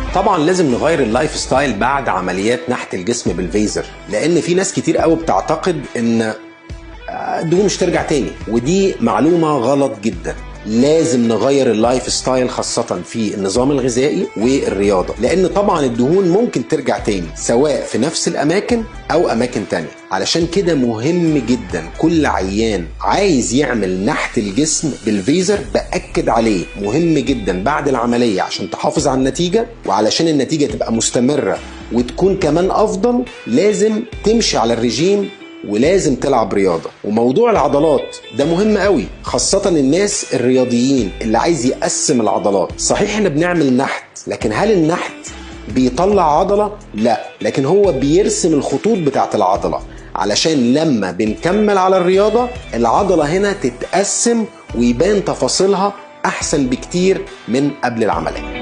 طبعا لازم نغير اللايف ستايل بعد عمليات نحت الجسم بالفيزر لان في ناس كتير قوي بتعتقد ان الدهون مش ترجع تاني ودي معلومة غلط جدا لازم نغير اللايف ستايل خاصة في النظام الغذائي والرياضة لأن طبعا الدهون ممكن ترجع تاني سواء في نفس الأماكن أو أماكن تانية علشان كده مهم جدا كل عيان عايز يعمل نحت الجسم بالفيزر بأكد عليه مهم جدا بعد العملية عشان تحافظ على النتيجة وعلشان النتيجة تبقى مستمرة وتكون كمان أفضل لازم تمشي على الرجيم ولازم تلعب رياضة وموضوع العضلات ده مهم قوي خاصة الناس الرياضيين اللي عايز يقسم العضلات صحيح احنا بنعمل نحت لكن هل النحت بيطلع عضلة؟ لا لكن هو بيرسم الخطوط بتاعت العضلة علشان لما بنكمل على الرياضة العضلة هنا تتقسم ويبان تفاصيلها أحسن بكتير من قبل العملية